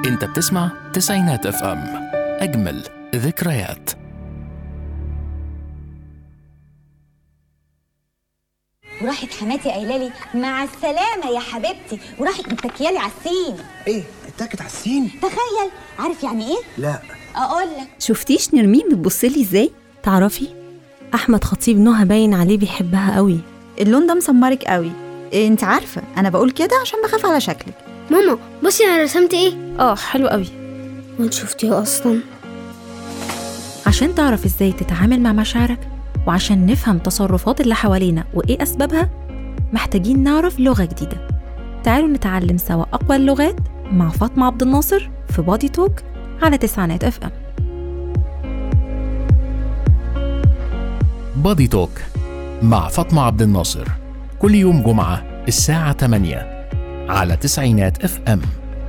انت بتسمع تسعينات اف ام اجمل ذكريات وراحت حماتي قايله لي مع السلامه يا حبيبتي وراحت متكيالي على السين ايه اتكت على السين تخيل عارف يعني ايه لا اقول لك شفتيش نرمين بتبصلي ازاي تعرفي احمد خطيب نهى باين عليه بيحبها قوي اللون ده مسمرك قوي إيه انت عارفه انا بقول كده عشان بخاف على شكلك ماما بصي انا رسمت ايه اه حلو قوي وانت شفتيه اصلا عشان تعرف ازاي تتعامل مع مشاعرك وعشان نفهم تصرفات اللي حوالينا وايه اسبابها محتاجين نعرف لغه جديده تعالوا نتعلم سوا اقوى اللغات مع فاطمه عبد الناصر في بادي توك على تسعينات اف ام بادي توك مع فاطمة عبد الناصر كل يوم جمعة الساعة 8 على تسعينات اف ام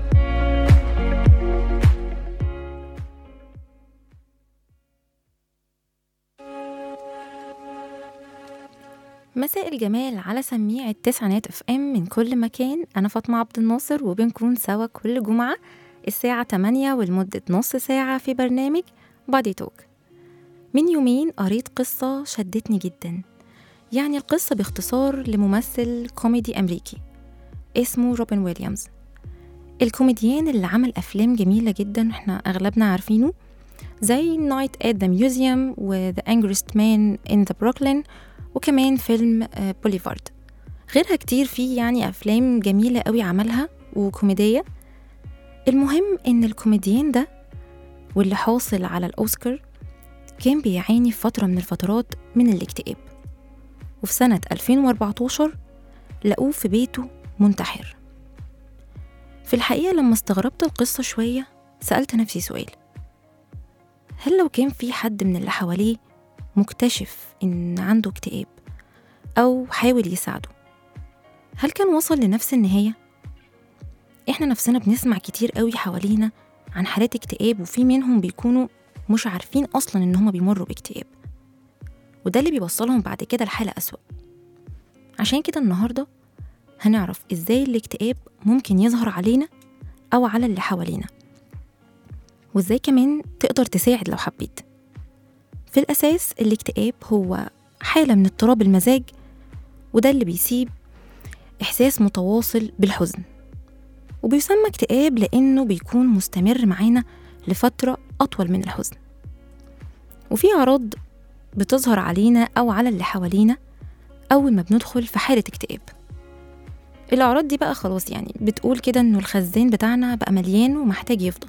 مساء الجمال على سميع التسعينات اف ام من كل مكان انا فاطمه عبد الناصر وبنكون سوا كل جمعه الساعه 8 ولمده نص ساعه في برنامج بادي توك من يومين قريت قصه شدتني جدا يعني القصه باختصار لممثل كوميدي امريكي اسمه روبن ويليامز الكوميديان اللي عمل افلام جميله جدا احنا اغلبنا عارفينه زي نايت ات ذا ميوزيوم وذا انجرست مان ان ذا بروكلين وكمان فيلم آه، بوليفارد غيرها كتير فيه يعني أفلام جميلة قوي عملها وكوميدية المهم إن الكوميديان ده واللي حاصل على الأوسكار كان بيعاني في فترة من الفترات من الاكتئاب وفي سنة 2014 لقوه في بيته منتحر في الحقيقة لما استغربت القصة شوية سألت نفسي سؤال هل لو كان في حد من اللي حواليه مكتشف إن عنده اكتئاب أو حاول يساعده هل كان وصل لنفس النهاية؟ إحنا نفسنا بنسمع كتير قوي حوالينا عن حالات اكتئاب وفي منهم بيكونوا مش عارفين أصلا إن هما بيمروا باكتئاب وده اللي بيوصلهم بعد كده لحالة أسوأ عشان كده النهاردة هنعرف إزاي الاكتئاب ممكن يظهر علينا أو على اللي حوالينا وإزاي كمان تقدر تساعد لو حبيت في الأساس الاكتئاب هو حالة من اضطراب المزاج وده اللي بيسيب إحساس متواصل بالحزن وبيسمى اكتئاب لأنه بيكون مستمر معانا لفترة أطول من الحزن وفي أعراض بتظهر علينا أو على اللي حوالينا أول ما بندخل في حالة اكتئاب الأعراض دي بقى خلاص يعني بتقول كده إنه الخزان بتاعنا بقى مليان ومحتاج يفضى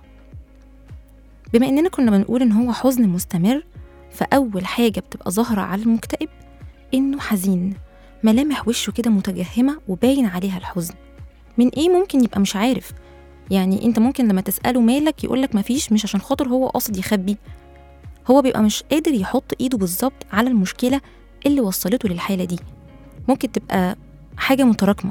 بما إننا كنا بنقول إن هو حزن مستمر فأول حاجة بتبقى ظاهرة على المكتئب إنه حزين ملامح وشه كده متجهمة وباين عليها الحزن من إيه ممكن يبقى مش عارف يعني أنت ممكن لما تسأله مالك يقولك مفيش مش عشان خاطر هو قاصد يخبي هو بيبقى مش قادر يحط إيده بالظبط على المشكلة اللي وصلته للحالة دي ممكن تبقى حاجة متراكمة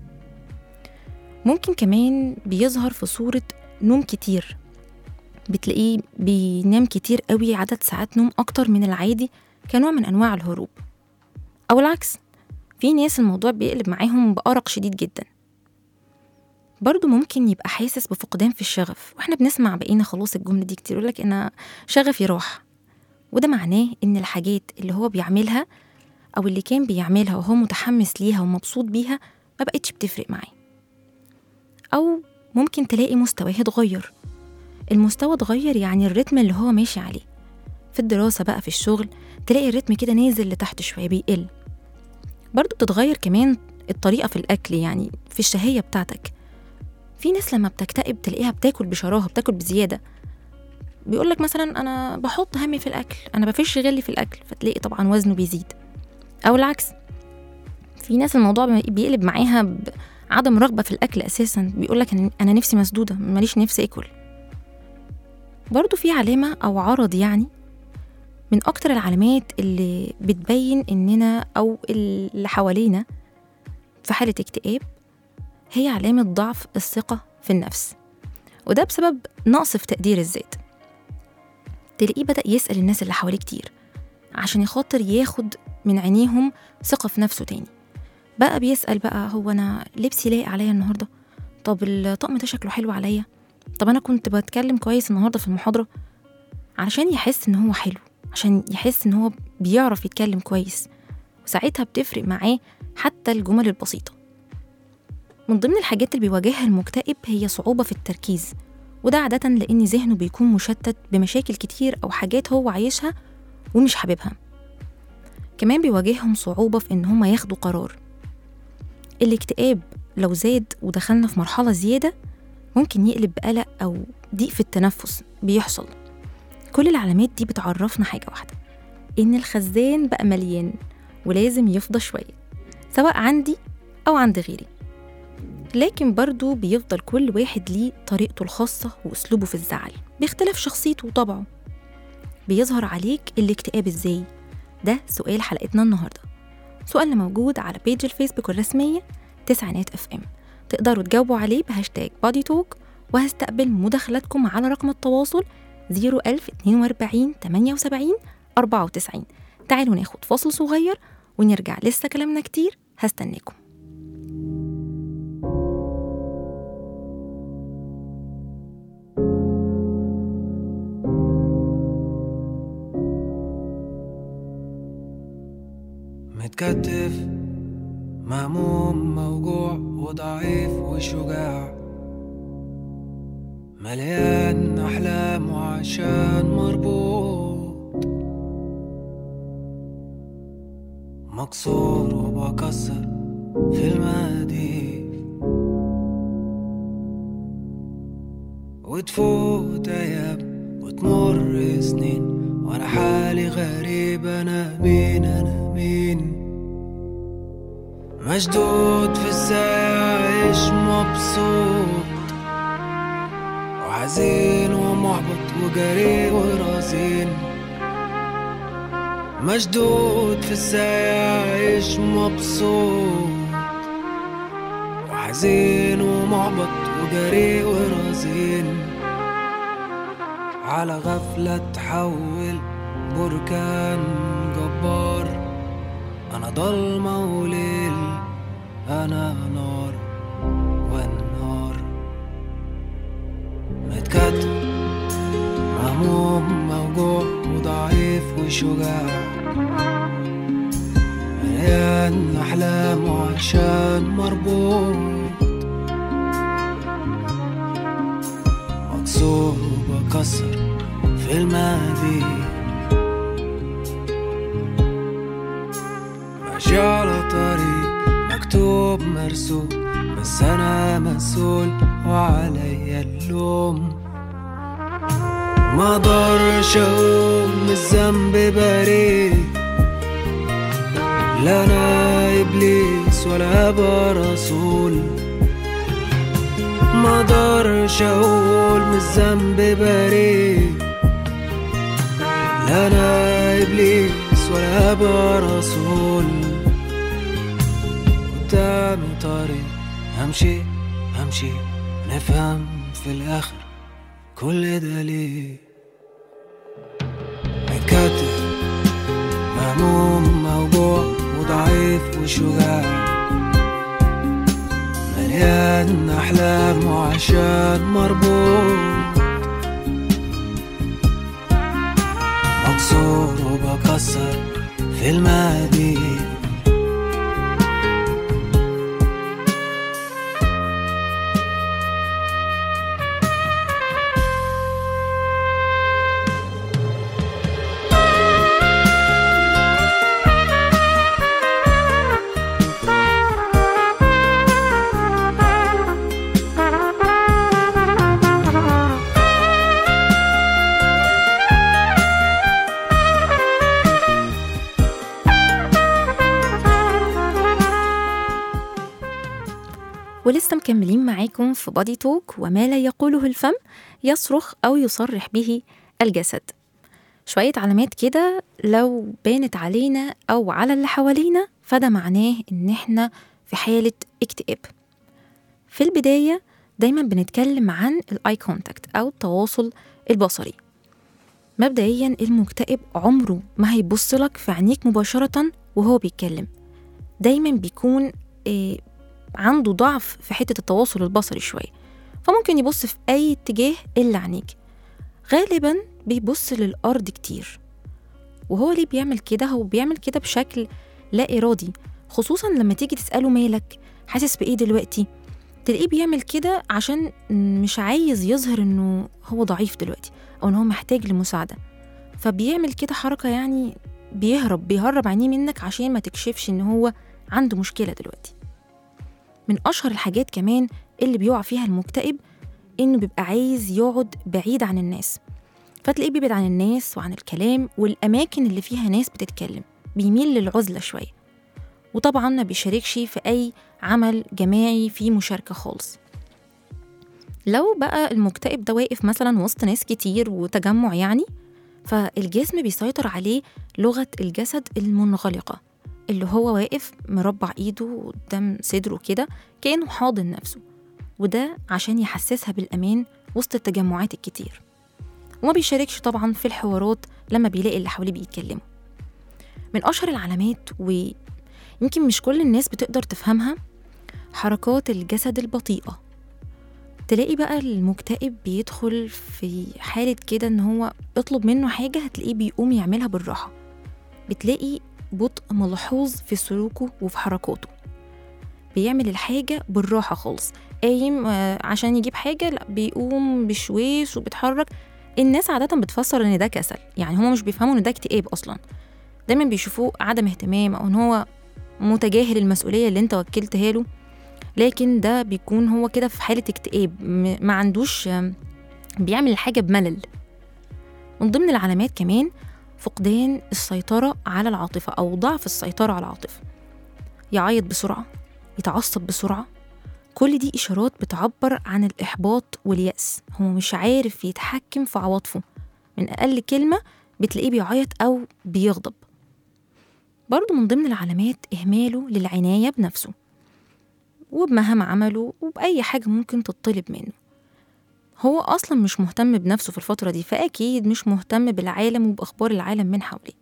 ممكن كمان بيظهر في صورة نوم كتير بتلاقيه بينام كتير قوي عدد ساعات نوم أكتر من العادي كنوع من أنواع الهروب أو العكس في ناس الموضوع بيقلب معاهم بأرق شديد جدا برضه ممكن يبقى حاسس بفقدان في الشغف واحنا بنسمع بقينا خلاص الجملة دي كتير يقولك أنا شغفي راح وده معناه إن الحاجات اللي هو بيعملها أو اللي كان بيعملها وهو متحمس ليها ومبسوط بيها ما بقتش بتفرق معاه أو ممكن تلاقي مستواه اتغير المستوى اتغير يعني الريتم اللي هو ماشي عليه في الدراسة بقى في الشغل تلاقي الريتم كده نازل لتحت شوية بيقل برضو بتتغير كمان الطريقة في الأكل يعني في الشهية بتاعتك في ناس لما بتكتئب تلاقيها بتاكل بشراهة بتاكل بزيادة بيقولك مثلا أنا بحط همي في الأكل أنا بفش غلي في الأكل فتلاقي طبعا وزنه بيزيد أو العكس في ناس الموضوع بيقلب معاها بعدم رغبة في الأكل أساسا بيقولك أنا- أنا نفسي مسدودة ماليش نفسي أكل برضو في علامة أو عرض يعني من أكتر العلامات اللي بتبين إننا أو اللي حوالينا في حالة اكتئاب هي علامة ضعف الثقة في النفس وده بسبب نقص في تقدير الذات تلاقيه بدأ يسأل الناس اللي حواليه كتير عشان يخاطر ياخد من عينيهم ثقة في نفسه تاني بقى بيسأل بقى هو أنا لبسي لايق عليا النهاردة طب الطقم ده شكله حلو عليا طب أنا كنت بتكلم كويس النهاردة في المحاضرة علشان يحس إن هو حلو عشان يحس إن هو بيعرف يتكلم كويس وساعتها بتفرق معاه حتى الجمل البسيطة من ضمن الحاجات اللي بيواجهها المكتئب هي صعوبة في التركيز وده عادة لأن ذهنه بيكون مشتت بمشاكل كتير أو حاجات هو عايشها ومش حاببها كمان بيواجههم صعوبة في إن هما ياخدوا قرار الاكتئاب لو زاد ودخلنا في مرحلة زيادة ممكن يقلب بقلق أو ضيق في التنفس بيحصل كل العلامات دي بتعرفنا حاجة واحدة إن الخزان بقى مليان ولازم يفضى شوية سواء عندي أو عند غيري لكن برضو بيفضل كل واحد ليه طريقته الخاصة وأسلوبه في الزعل باختلاف شخصيته وطبعه بيظهر عليك الاكتئاب ازاي؟ ده سؤال حلقتنا النهاردة سؤالنا موجود على بيج الفيسبوك الرسمية تسعينات اف ام تقدروا تجاوبوا عليه بهاشتاج بادي توك وهستقبل مداخلاتكم على رقم التواصل 01042 78 94 تعالوا ناخد فاصل صغير ونرجع لسه كلامنا كتير هستناكم متكتف مهموم موجوع وضعيف وشجاع مليان أحلام وعشان مربوط مكسور وبكسر في المقاديف وتفوت أيام وتمر سنين وأنا حالي غريب أنا مين أنا مين مشدود في الساعة عايش مبسوط وحزين ومحبط وجري ورزين مشدود في الساعة عايش مبسوط وحزين ومحبط وجري ورزين على غفلة تحول بركان جبار أنا ضلمة وليل أنا نار والنار متكتف مهموم موجوع وضعيف وشجاع مليان أحلام وعشان مربوط مكسور وبكسر في الماضي ماشي على طريق مكتوب مرسوم بس أنا مسؤول وعليا اللوم ما اقدرش اقوم من الذنب بريء لا انا ابليس ولا ابقى رسول ما اقدرش اقول من الذنب بريء لا انا ابليس ولا ابقى رسول قدامي طريق همشي همشي نفهم في الاخر كل ده ليه متكتف مهموم موجوع وضعيف وشجاع مليان أحلام وعشان مربوط مكسور وبكسر في المقادير ولسه مكملين معاكم في بادي توك وما لا يقوله الفم يصرخ أو يصرح به الجسد شوية علامات كده لو بانت علينا أو على اللي حوالينا فده معناه إن إحنا في حالة اكتئاب في البداية دايما بنتكلم عن الاي كونتاكت أو التواصل البصري مبدئيا المكتئب عمره ما هيبص لك في عينيك مباشرة وهو بيتكلم دايما بيكون إيه عنده ضعف في حتة التواصل البصري شوية فممكن يبص في أي اتجاه إلا عينيك غالبا بيبص للأرض كتير وهو ليه بيعمل كده هو بيعمل كده بشكل لا إرادي خصوصا لما تيجي تسأله مالك حاسس بإيه دلوقتي تلاقيه بيعمل كده عشان مش عايز يظهر إنه هو ضعيف دلوقتي أو إن هو محتاج لمساعدة فبيعمل كده حركة يعني بيهرب بيهرب عينيه منك عشان ما تكشفش إن هو عنده مشكلة دلوقتي من أشهر الحاجات كمان اللي بيقع فيها المكتئب إنه بيبقى عايز يقعد بعيد عن الناس فتلاقيه بيبعد عن الناس وعن الكلام والأماكن اللي فيها ناس بتتكلم بيميل للعزلة شوية وطبعا ما بيشاركش في أي عمل جماعي فيه مشاركة خالص لو بقى المكتئب ده واقف مثلا وسط ناس كتير وتجمع يعني فالجسم بيسيطر عليه لغة الجسد المنغلقة اللي هو واقف مربع ايده قدام صدره كده كأنه حاضن نفسه وده عشان يحسسها بالأمان وسط التجمعات الكتير وما بيشاركش طبعا في الحوارات لما بيلاقي اللي حواليه بيتكلموا من أشهر العلامات ويمكن مش كل الناس بتقدر تفهمها حركات الجسد البطيئة تلاقي بقى المكتئب بيدخل في حالة كده إن هو اطلب منه حاجة هتلاقيه بيقوم يعملها بالراحة بتلاقي بطء ملحوظ في سلوكه وفي حركاته بيعمل الحاجة بالراحة خالص قايم آه، عشان يجيب حاجة لا بيقوم بشويش وبيتحرك الناس عادة بتفسر إن ده كسل يعني هما مش بيفهموا إن ده اكتئاب أصلا دايما بيشوفوه عدم اهتمام أو إن هو متجاهل المسؤولية اللي أنت وكلتها له لكن ده بيكون هو كده في حالة اكتئاب م- ما عندوش آم، بيعمل الحاجة بملل من ضمن العلامات كمان فقدان السيطرة على العاطفة أو ضعف السيطرة على العاطفة يعيط بسرعة يتعصب بسرعة كل دي إشارات بتعبر عن الإحباط واليأس هو مش عارف يتحكم في عواطفه من أقل كلمة بتلاقيه بيعيط أو بيغضب برضه من ضمن العلامات إهماله للعناية بنفسه وبمهام عمله وبأي حاجة ممكن تطلب منه هو أصلا مش مهتم بنفسه في الفترة دي فأكيد مش مهتم بالعالم وبأخبار العالم من حواليه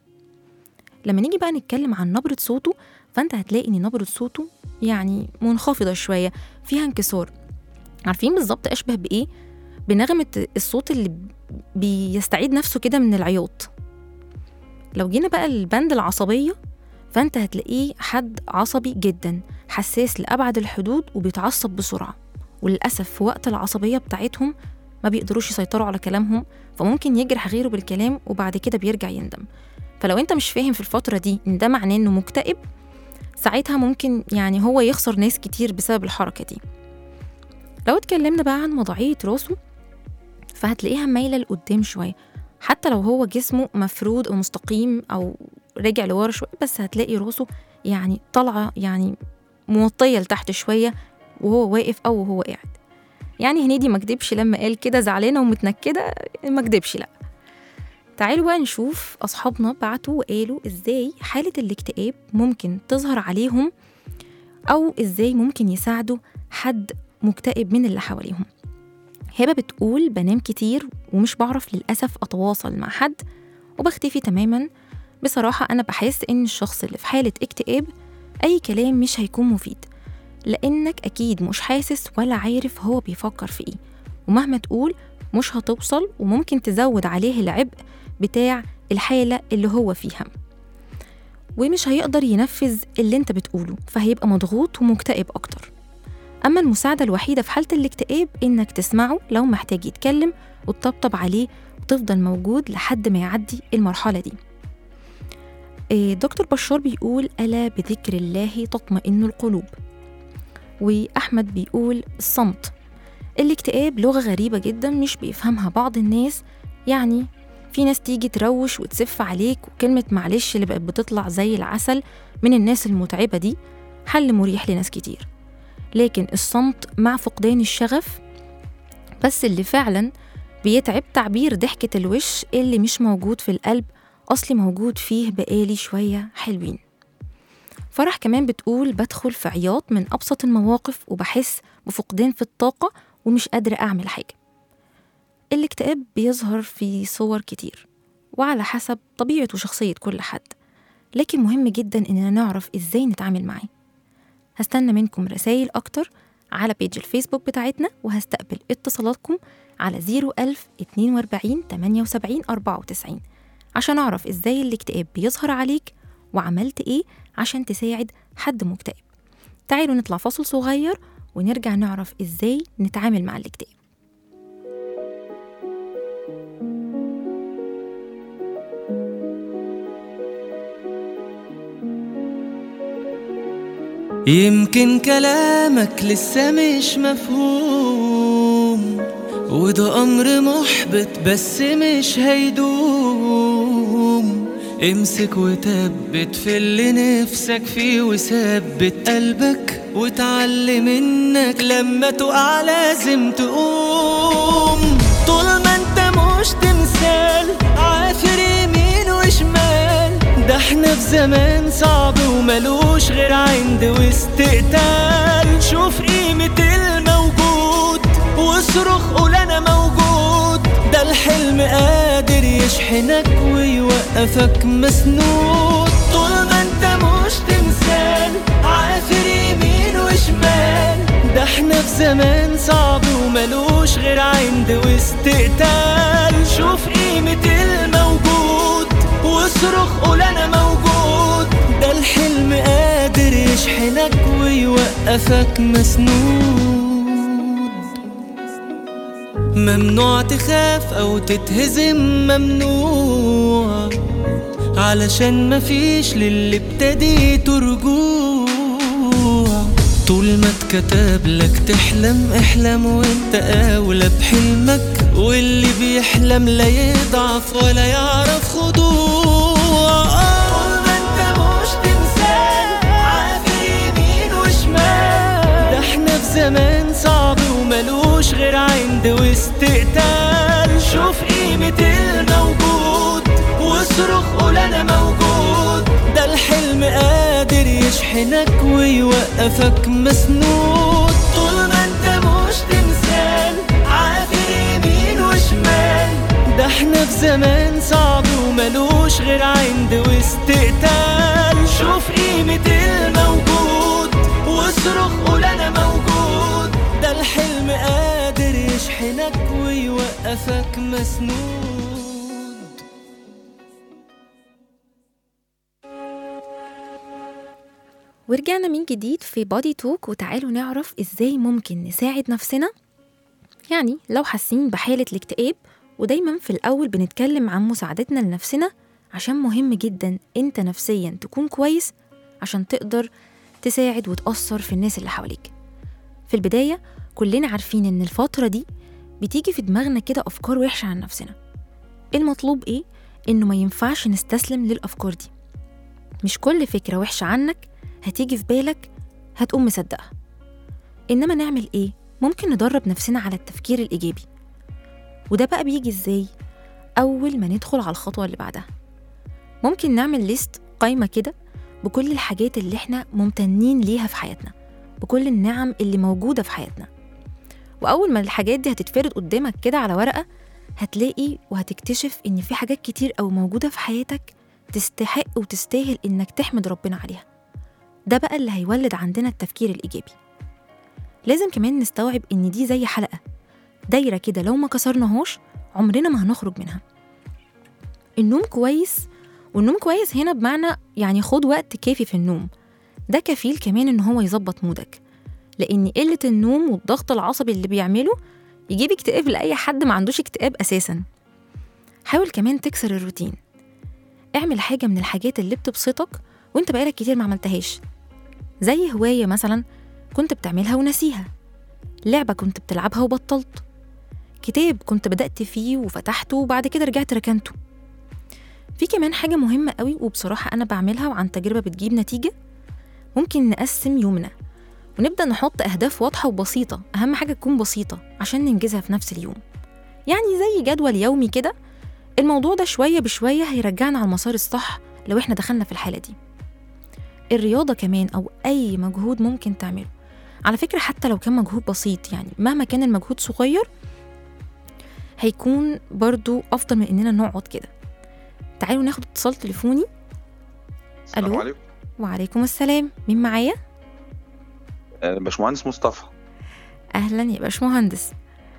لما نيجي بقى نتكلم عن نبرة صوته فأنت هتلاقي إن نبرة صوته يعني منخفضة شوية فيها انكسار عارفين بالظبط أشبه بإيه؟ بنغمة الصوت اللي بيستعيد نفسه كده من العياط لو جينا بقى للبند العصبية فأنت هتلاقيه حد عصبي جدا حساس لأبعد الحدود وبيتعصب بسرعة وللأسف في وقت العصبية بتاعتهم ما بيقدروش يسيطروا على كلامهم فممكن يجرح غيره بالكلام وبعد كده بيرجع يندم فلو انت مش فاهم في الفترة دي ان ده معناه انه مكتئب ساعتها ممكن يعني هو يخسر ناس كتير بسبب الحركة دي لو اتكلمنا بقى عن وضعية راسه فهتلاقيها مايلة لقدام شوية حتى لو هو جسمه مفرود أو مستقيم أو راجع لورا شوية بس هتلاقي راسه يعني طالعة يعني موطية لتحت شوية وهو واقف أو وهو قاعد يعني هنيدي ما كدبش لما قال كده زعلانة ومتنكدة ما كدبش لأ تعالوا بقى نشوف أصحابنا بعتوا وقالوا إزاي حالة الاكتئاب ممكن تظهر عليهم أو إزاي ممكن يساعدوا حد مكتئب من اللي حواليهم هبة بتقول بنام كتير ومش بعرف للأسف أتواصل مع حد وبختفي تماما بصراحة أنا بحس إن الشخص اللي في حالة اكتئاب أي كلام مش هيكون مفيد لأنك أكيد مش حاسس ولا عارف هو بيفكر في إيه ومهما تقول مش هتوصل وممكن تزود عليه العبء بتاع الحالة اللي هو فيها ومش هيقدر ينفذ اللي انت بتقوله فهيبقى مضغوط ومكتئب أكتر أما المساعدة الوحيدة في حالة الاكتئاب إنك تسمعه لو محتاج يتكلم وتطبطب عليه وتفضل موجود لحد ما يعدي المرحلة دي إيه، دكتور بشار بيقول ألا بذكر الله تطمئن القلوب وأحمد بيقول الصمت الاكتئاب لغة غريبة جدا مش بيفهمها بعض الناس يعني في ناس تيجي تروش وتسف عليك وكلمة معلش اللي بقت بتطلع زي العسل من الناس المتعبة دي حل مريح لناس كتير لكن الصمت مع فقدان الشغف بس اللي فعلا بيتعب تعبير ضحكة الوش اللي مش موجود في القلب أصلي موجود فيه بقالي شوية حلوين فرح كمان بتقول بدخل في عياط من أبسط المواقف وبحس بفقدان في الطاقة ومش قادرة أعمل حاجة الاكتئاب بيظهر في صور كتير وعلى حسب طبيعة وشخصية كل حد لكن مهم جدا إننا نعرف إزاي نتعامل معاه هستنى منكم رسائل أكتر على بيج الفيسبوك بتاعتنا وهستقبل اتصالاتكم على 01000 42 78 94 عشان أعرف إزاي الاكتئاب بيظهر عليك وعملت إيه عشان تساعد حد مكتئب تعالوا نطلع فاصل صغير ونرجع نعرف إزاي نتعامل مع الاكتئاب يمكن كلامك لسه مش مفهوم وده أمر محبط بس مش هيدوم امسك وثبت في اللي نفسك فيه وثبت قلبك وتعلم انك لما تقع لازم تقوم طول ما انت مش تمثال عافر يمين وشمال ده احنا في زمان صعب وملوش غير عند واستقتال شوف قيمة الموجود واصرخ قول انا موجود ده الحلم قادر يشحنك ويوقفك مسنود طول ما انت مش تمثال عافر يمين وشمال ده احنا في زمان صعب وملوش غير عند واستقتال شوف قيمة الموجود واصرخ قول انا موجود ده الحلم قادر يشحنك ويوقفك مسنود ممنوع تخاف او تتهزم ممنوع علشان مفيش للي ابتديته رجوع طول ما اتكتب لك تحلم احلم وانت اولى بحلمك واللي بيحلم لا يضعف ولا يعرف خضوع طول ما انت مش تمثال عافر يمين وشمال ده احنا في زمان صعب وملوش غير عند واستقتال شوف قيمة الموجود واصرخ قول انا موجود ده الحلم قادر يشحنك ويوقفك مسنود طول ما انت مش تمثال عافر يمين وشمال ده احنا في زمان صعب وملوش غير عند واستقتال شوف قيمة الموجود واصرخ قول انا موجود ده الحلم قادر يشحنك ويوقفك مسنود ورجعنا من جديد في بادي توك وتعالوا نعرف ازاي ممكن نساعد نفسنا يعني لو حاسين بحالة الاكتئاب ودايما في الأول بنتكلم عن مساعدتنا لنفسنا عشان مهم جدا انت نفسيا تكون كويس عشان تقدر تساعد وتأثر في الناس اللي حواليك في البداية كلنا عارفين ان الفترة دي بتيجي في دماغنا كده أفكار وحشة عن نفسنا المطلوب ايه؟ انه ما ينفعش نستسلم للأفكار دي مش كل فكرة وحشة عنك هتيجي في بالك هتقوم مصدقها إنما نعمل إيه؟ ممكن ندرب نفسنا على التفكير الإيجابي وده بقى بيجي إزاي؟ أول ما ندخل على الخطوة اللي بعدها ممكن نعمل ليست قايمة كده بكل الحاجات اللي إحنا ممتنين ليها في حياتنا بكل النعم اللي موجودة في حياتنا وأول ما الحاجات دي هتتفرد قدامك كده على ورقة هتلاقي وهتكتشف إن في حاجات كتير أوي موجودة في حياتك تستحق وتستاهل إنك تحمد ربنا عليها ده بقى اللي هيولد عندنا التفكير الإيجابي لازم كمان نستوعب إن دي زي حلقة دايرة كده لو ما كسرناهاش عمرنا ما هنخرج منها النوم كويس والنوم كويس هنا بمعنى يعني خد وقت كافي في النوم ده كفيل كمان إن هو يظبط مودك لأن قلة النوم والضغط العصبي اللي بيعمله يجيب اكتئاب لأي حد ما عندوش اكتئاب أساسا حاول كمان تكسر الروتين اعمل حاجة من الحاجات اللي بتبسطك وانت بقالك كتير ما عملتهاش زي هواية مثلا كنت بتعملها ونسيها لعبة كنت بتلعبها وبطلت كتاب كنت بدأت فيه وفتحته وبعد كده رجعت ركنته في كمان حاجة مهمة قوي وبصراحة أنا بعملها وعن تجربة بتجيب نتيجة ممكن نقسم يومنا ونبدأ نحط أهداف واضحة وبسيطة أهم حاجة تكون بسيطة عشان ننجزها في نفس اليوم يعني زي جدول يومي كده الموضوع ده شوية بشوية هيرجعنا على المسار الصح لو احنا دخلنا في الحالة دي الرياضة كمان أو أي مجهود ممكن تعمله على فكرة حتى لو كان مجهود بسيط يعني مهما كان المجهود صغير هيكون برضو أفضل من إننا نقعد كده تعالوا ناخد اتصال تليفوني السلام ألو؟ عليكم وعليكم السلام مين معايا؟ آه، باشمهندس مصطفى اهلا يا باشمهندس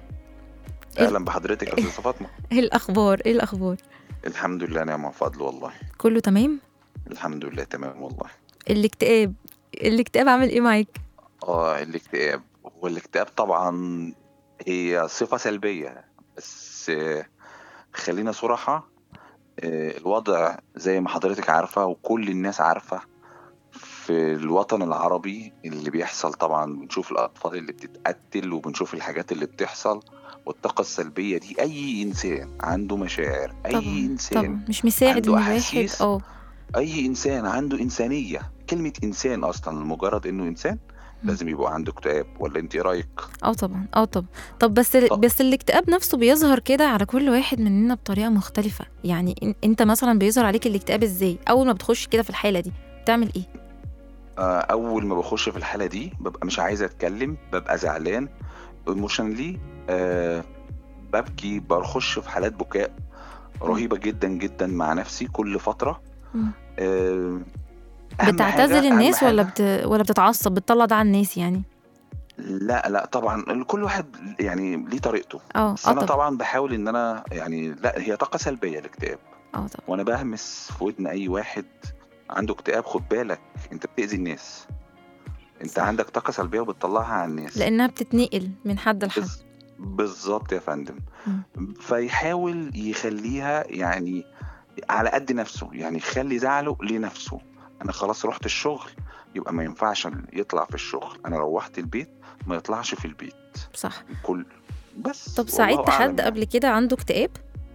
اهلا بحضرتك يا استاذه فاطمه ايه الاخبار ايه الاخبار الحمد لله نعم وفضل والله كله تمام الحمد لله تمام والله الاكتئاب الاكتئاب عامل ايه معاك اه الاكتئاب هو الاكتئاب طبعا هي صفه سلبيه بس آه، خلينا صراحه آه، الوضع زي ما حضرتك عارفه وكل الناس عارفه في الوطن العربي اللي بيحصل طبعا بنشوف الاطفال اللي بتتقتل وبنشوف الحاجات اللي بتحصل والطاقه السلبيه دي اي انسان عنده مشاعر اي طبعا انسان طبعا مش مساعد عنده ان واحد أحاسيس. اه اي انسان عنده انسانيه كلمه انسان اصلا مجرد انه انسان لازم يبقى عنده اكتئاب ولا انت إيه رايك اه طبعا اه طبعا طب بس طب. بس الاكتئاب نفسه بيظهر كده على كل واحد مننا بطريقه مختلفه يعني إن- انت مثلا بيظهر عليك الاكتئاب ازاي اول ما بتخش كده في الحاله دي بتعمل ايه آه، اول ما بخش في الحاله دي ببقى مش عايز اتكلم ببقى زعلان ايموشنلي أه ببكي بخش في حالات بكاء رهيبه جدا جدا مع نفسي كل فتره مم. أه أهم بتعتذر حاجة- أهم الناس ولا حاجة- بت... ولا بتتعصب بتطلع ده على الناس يعني لا لا طبعا كل واحد يعني ليه طريقته اه بس اه انا طبعا طبعا بحاول ان انا يعني لا هي طاقه سلبيه الاكتئاب اه طبعا وانا بهمس في ودن اي واحد عنده اكتئاب خد بالك انت بتاذي الناس انت صح. عندك طاقه سلبيه وبتطلعها على الناس لانها بتتنقل من حد لحد بز- بالظبط يا فندم مم. فيحاول يخليها يعني على قد نفسه يعني يخلي زعله لنفسه انا خلاص رحت الشغل يبقى ما ينفعش يطلع في الشغل انا روحت البيت ما يطلعش في البيت صح كل بس طب والله ساعدت أعلم حد يعني. قبل كده عنده اكتئاب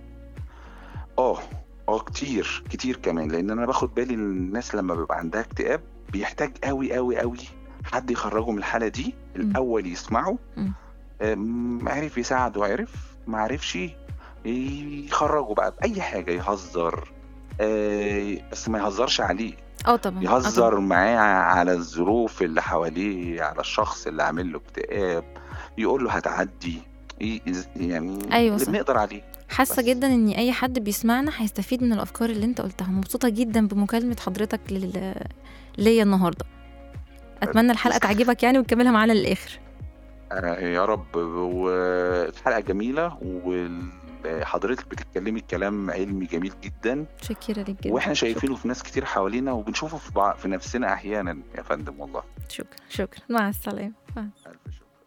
اه اه كتير كتير كمان لان انا باخد بالي ان الناس لما بيبقى عندها اكتئاب بيحتاج قوي قوي قوي حد يخرجه من الحاله دي الاول يسمعه مم. آم، عرف يساعده عرف ما عرفش يخرجه بقى باي حاجه يهزر آه، بس ما يهزرش عليه اه طبعا آه طبعاً. يهزر معاه على الظروف اللي حواليه على الشخص اللي عامل له اكتئاب يقول له هتعدي ي- يعني أيوة اللي صح. بنقدر عليه حاسه بس. جدا ان اي حد بيسمعنا هيستفيد من الافكار اللي انت قلتها مبسوطه جدا بمكالمه حضرتك لل... ليا النهارده اتمنى الحلقه تعجبك يعني وتكملها معانا للاخر آه، يا رب والحلقة جميلة وحضرتك بتتكلمي كلام علمي جميل جدا شكرا لك جدا واحنا شايفينه في ناس كتير حوالينا وبنشوفه في, بع... في نفسنا احيانا يا فندم والله شكرا شكرا مع السلامه مع ألف شكر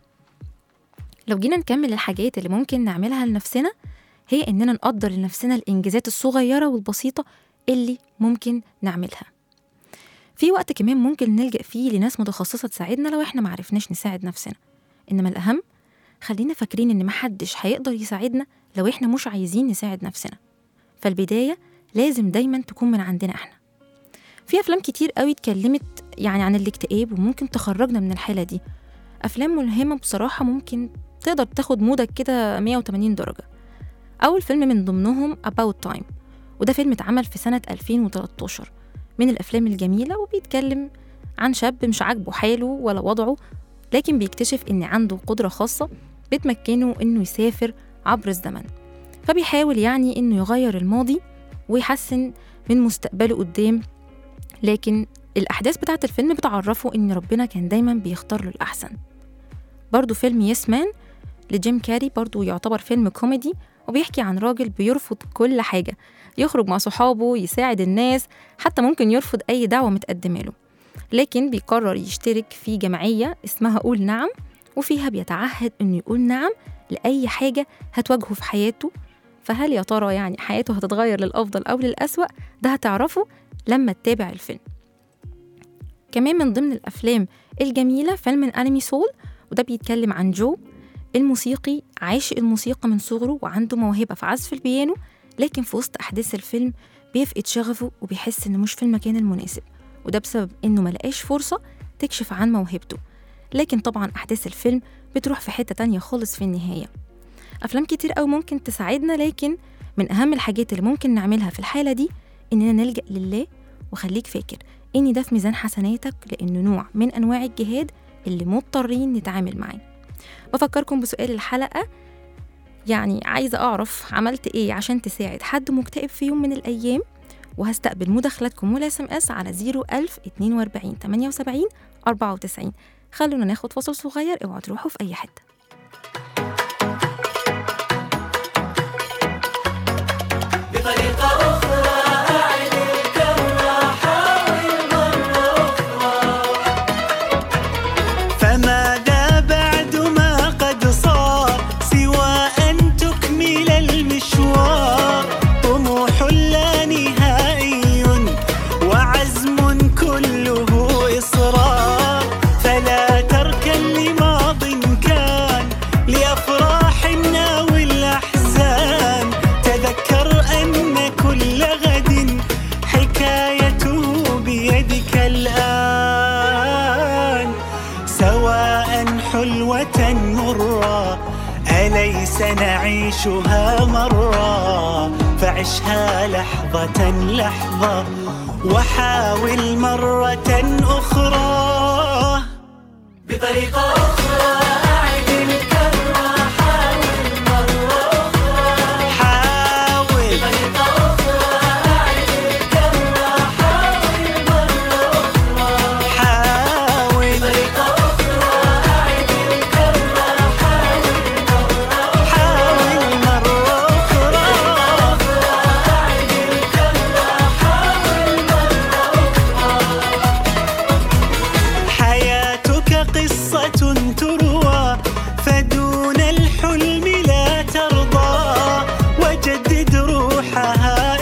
لو جينا نكمل الحاجات اللي ممكن نعملها لنفسنا هي إننا نقدر لنفسنا الإنجازات الصغيرة والبسيطة اللي ممكن نعملها في وقت كمان ممكن نلجأ فيه لناس متخصصة تساعدنا لو إحنا معرفناش نساعد نفسنا إنما الأهم خلينا فاكرين إن محدش هيقدر يساعدنا لو إحنا مش عايزين نساعد نفسنا فالبداية لازم دايما تكون من عندنا إحنا في أفلام كتير قوي اتكلمت يعني عن الاكتئاب وممكن تخرجنا من الحالة دي أفلام ملهمة بصراحة ممكن تقدر تاخد مودك كده 180 درجة أول فيلم من ضمنهم About Time وده فيلم اتعمل في سنة 2013 من الأفلام الجميلة وبيتكلم عن شاب مش عاجبه حاله ولا وضعه لكن بيكتشف إن عنده قدرة خاصة بتمكنه إنه يسافر عبر الزمن فبيحاول يعني إنه يغير الماضي ويحسن من مستقبله قدام لكن الأحداث بتاعت الفيلم بتعرفه إن ربنا كان دايما بيختار له الأحسن برضو فيلم يس مان لجيم كاري برضو يعتبر فيلم كوميدي وبيحكي عن راجل بيرفض كل حاجة يخرج مع صحابه يساعد الناس حتى ممكن يرفض أي دعوة متقدمة له لكن بيقرر يشترك في جمعية اسمها قول نعم وفيها بيتعهد إنه يقول نعم لأي حاجة هتواجهه في حياته فهل يا ترى يعني حياته هتتغير للأفضل أو للأسوأ ده هتعرفه لما تتابع الفيلم كمان من ضمن الأفلام الجميلة فيلم أنمي سول وده بيتكلم عن جو الموسيقي عاشق الموسيقى من صغره وعنده موهبة في عزف البيانو لكن في وسط أحداث الفيلم بيفقد شغفه وبيحس إنه مش في المكان المناسب وده بسبب إنه ملقاش فرصة تكشف عن موهبته لكن طبعا أحداث الفيلم بتروح في حتة تانية خالص في النهاية أفلام كتير أوي ممكن تساعدنا لكن من أهم الحاجات اللي ممكن نعملها في الحالة دي إننا نلجأ لله وخليك فاكر إن ده في ميزان حسناتك لأنه نوع من أنواع الجهاد اللي مضطرين نتعامل معاه بفكركم بسؤال الحلقة يعني عايزة أعرف عملت إيه عشان تساعد حد مكتئب في يوم من الأيام وهستقبل مداخلاتكم ولا اس ام اس على 01000 42 78 94 خلونا ناخد فاصل صغير اوعوا تروحوا في أي حتة فماذا بعد ما قد صار سوى أن تكمل المشوار طموح لا نهائي وعزم كله إصرار فلا تركن لماض كان لأفراحنا والأحزان تذكر أن كل غد حكايته بيدك الآن سواء حلوة مرة أليس نعيشها مرة فعشها لحظة لحظة وحاول مرة أخرى بطريقة أخرى أعد الكرة حاول مرة أخرى حاول بطريقة أخرى أعد الكرة حاول مرة أخرى حاول بطريقة أخرى أعد الكرة حاول مرة حاول مرة أخرى أعد الكرة حاول مرة حياتك قصة تروى فدون الحلم لا ترضى وجدد روحها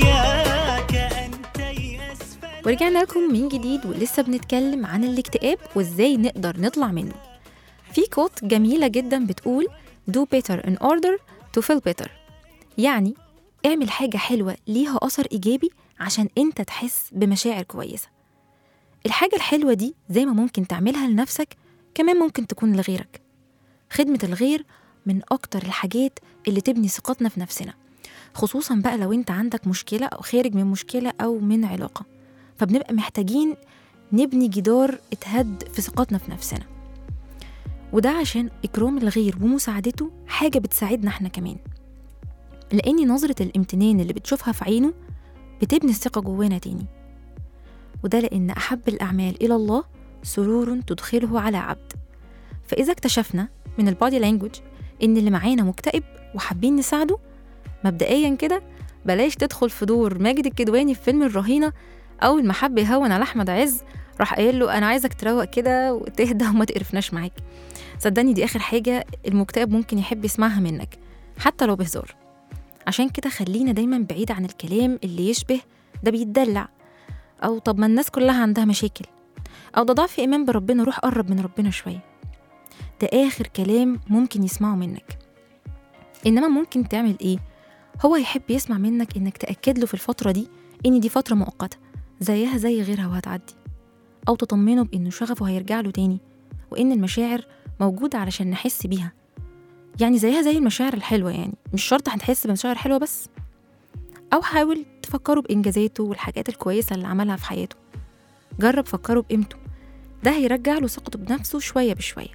إياك أن تيأس فلا ورجعنا لكم من جديد ولسه بنتكلم عن الاكتئاب وازاي نقدر نطلع منه في كوت جميلة جدا بتقول do better in order to feel better يعني اعمل حاجة حلوة ليها أثر إيجابي عشان أنت تحس بمشاعر كويسة الحاجة الحلوة دي زي ما ممكن تعملها لنفسك كمان ممكن تكون لغيرك خدمة الغير من أكتر الحاجات اللي تبني ثقتنا في نفسنا خصوصا بقى لو انت عندك مشكلة أو خارج من مشكلة أو من علاقة فبنبقى محتاجين نبني جدار اتهد في ثقتنا في نفسنا وده عشان إكرام الغير ومساعدته حاجة بتساعدنا احنا كمان لأن نظرة الامتنان اللي بتشوفها في عينه بتبني الثقة جوانا تاني وده لأن أحب الأعمال إلى الله سرور تدخله على عبد فإذا اكتشفنا من البادي لانجوج إن اللي معانا مكتئب وحابين نساعده مبدئيا كده بلاش تدخل في دور ماجد الكدواني في فيلم الرهينة أول ما حب يهون على أحمد عز راح قايل له أنا عايزك تروق كده وتهدى وما تقرفناش معاك صدقني دي آخر حاجة المكتئب ممكن يحب يسمعها منك حتى لو بهزار عشان كده خلينا دايما بعيد عن الكلام اللي يشبه ده بيتدلع أو طب ما الناس كلها عندها مشاكل أو ده ضعف إيمان بربنا روح قرب من ربنا شوية ده آخر كلام ممكن يسمعه منك إنما ممكن تعمل إيه هو يحب يسمع منك إنك تأكد له في الفترة دي إن دي فترة مؤقتة زيها زي غيرها وهتعدي أو تطمنه بإنه شغفه هيرجع له تاني وإن المشاعر موجودة علشان نحس بيها يعني زيها زي المشاعر الحلوة يعني مش شرط هنحس بمشاعر حلوة بس أو حاول تفكروا بإنجازاته والحاجات الكويسة اللي عملها في حياته جرب فكروا بقيمته ده هيرجع له ثقته بنفسه شوية بشوية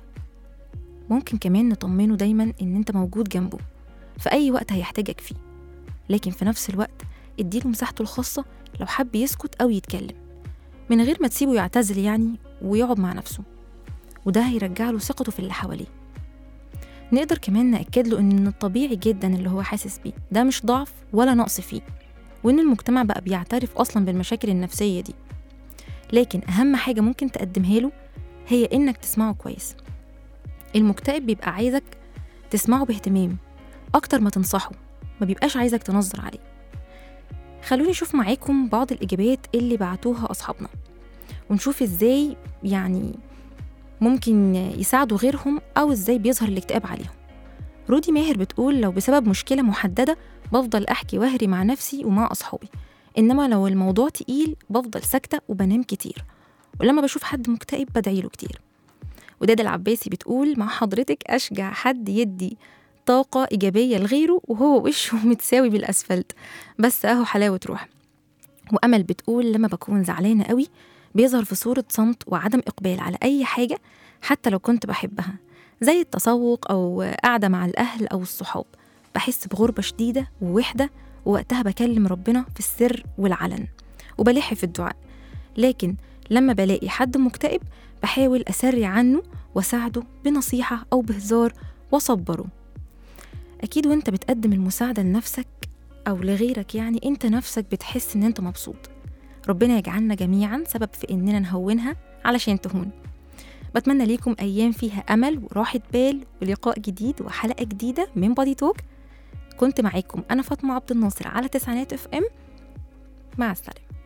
ممكن كمان نطمنه دايما إن أنت موجود جنبه في أي وقت هيحتاجك فيه لكن في نفس الوقت اديله مساحته الخاصة لو حب يسكت أو يتكلم من غير ما تسيبه يعتزل يعني ويقعد مع نفسه وده هيرجع له ثقته في اللي حواليه نقدر كمان نأكد له إن الطبيعي جدا اللي هو حاسس بيه ده مش ضعف ولا نقص فيه وإن المجتمع بقى بيعترف أصلا بالمشاكل النفسية دي لكن أهم حاجة ممكن تقدمها له هي إنك تسمعه كويس المكتئب بيبقى عايزك تسمعه باهتمام أكتر ما تنصحه ما بيبقاش عايزك تنظر عليه خلوني أشوف معاكم بعض الإجابات اللي بعتوها أصحابنا ونشوف إزاي يعني ممكن يساعدوا غيرهم أو إزاي بيظهر الاكتئاب عليهم رودي ماهر بتقول لو بسبب مشكلة محددة بفضل أحكي وهري مع نفسي ومع أصحابي إنما لو الموضوع تقيل بفضل ساكتة وبنام كتير ولما بشوف حد مكتئب بدعيله كتير وداد العباسي بتقول مع حضرتك أشجع حد يدي طاقة إيجابية لغيره وهو وشه متساوي بالأسفلت بس أهو حلاوة روح وأمل بتقول لما بكون زعلانة قوي بيظهر في صورة صمت وعدم إقبال على أي حاجة حتى لو كنت بحبها زي التسوق أو قاعدة مع الأهل أو الصحاب بحس بغربة شديدة ووحدة ووقتها بكلم ربنا في السر والعلن وبلح في الدعاء لكن لما بلاقي حد مكتئب بحاول أسري عنه وأساعده بنصيحة أو بهزار وأصبره أكيد وأنت بتقدم المساعدة لنفسك أو لغيرك يعني أنت نفسك بتحس إن أنت مبسوط ربنا يجعلنا جميعا سبب في إننا نهونها علشان تهون بتمنى ليكم أيام فيها أمل وراحة بال ولقاء جديد وحلقة جديدة من بادي توك كنت معاكم أنا فاطمة عبد الناصر على تسعينات اف ام مع السلامة